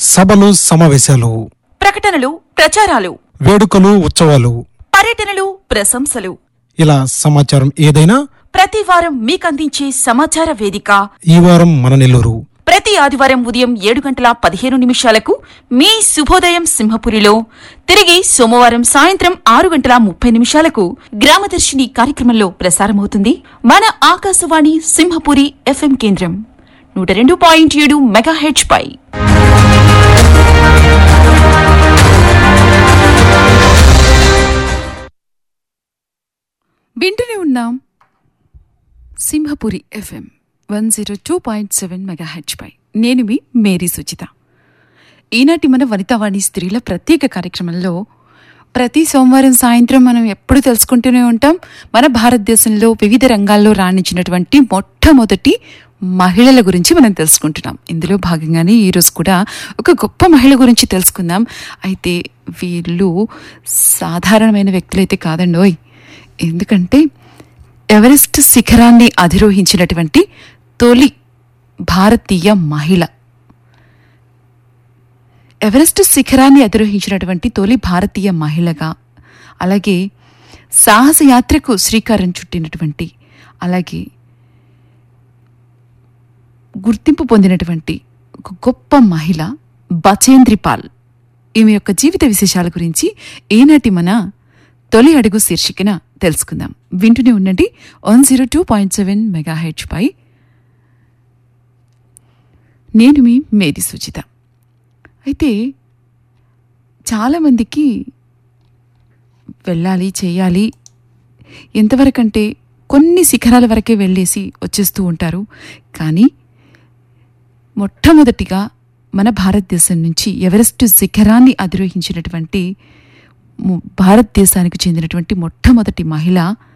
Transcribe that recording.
సభలు సమావేశాలు ప్రకటనలు ప్రచారాలు వేడుకలు ఉత్సవాలు పర్యటనలు ప్రశంసలు ఇలా సమాచారం ఏదైనా ప్రతి వారం మీకందించే సమాచార వేదిక ఈ వారం మన నెల్లూరు ప్రతి ఆదివారం ఉదయం ఏడు గంటల పదిహేను నిమిషాలకు మీ శుభోదయం సింహపురిలో తిరిగి సోమవారం సాయంత్రం ఆరు గంటల ముప్పై నిమిషాలకు గ్రామదర్శిని కార్యక్రమంలో ప్రసారమవుతుంది మన ఆకాశవాణి సింహపురి ఎఫ్ఎం కేంద్రం నూట రెండు పాయింట్ ఏడు మెగాహెచ్ పై వింటూనే ఉన్నాం Simhapuri FM one zero two point seven మెగాహెచ్పై నేను మీ మేరీ సుచిత ఈనాటి మన వనితావాణి స్త్రీల ప్రత్యేక కార్యక్రమంలో ప్రతి సోమవారం సాయంత్రం మనం ఎప్పుడు తెలుసుకుంటూనే ఉంటాం మన భారతదేశంలో వివిధ రంగాల్లో రాణించినటువంటి మొట్టమొదటి మహిళల గురించి మనం తెలుసుకుంటున్నాం ఇందులో భాగంగానే ఈరోజు కూడా ఒక గొప్ప మహిళ గురించి తెలుసుకుందాం అయితే వీళ్ళు సాధారణమైన వ్యక్తులైతే కాదండోయ్ ఎందుకంటే ఎవరెస్ట్ శిఖరాన్ని అధిరోహించినటువంటి తొలి భారతీయ మహిళ ఎవరెస్ట్ శిఖరాన్ని అధిరోహించినటువంటి తొలి భారతీయ మహిళగా అలాగే సాహస యాత్రకు శ్రీకారం చుట్టినటువంటి అలాగే గుర్తింపు పొందినటువంటి ఒక గొప్ప మహిళ బచేంద్రి పాల్ ఈమె యొక్క జీవిత విశేషాల గురించి ఈనాటి మన తొలి అడుగు శీర్షికన తెలుసుకుందాం వింటూనే ఉండండి one zero two point seven megahertz పై నేను మీ మేరీ సుచిత అయితే చాలామందికి వెళ్ళాలి చేయాలి ఎంతవరకంటే కొన్ని శిఖరాల వరకే వెళ్ళేసి వచ్చేస్తూ ఉంటారు కానీ మొట్టమొదటిగా మన భారతదేశం నుంచి ఎవరెస్ట్ శిఖరాన్ని అధిరోహించినటువంటి ము- భారతదేశానికి చెందినటువంటి మొట్టమొదటి మహిళ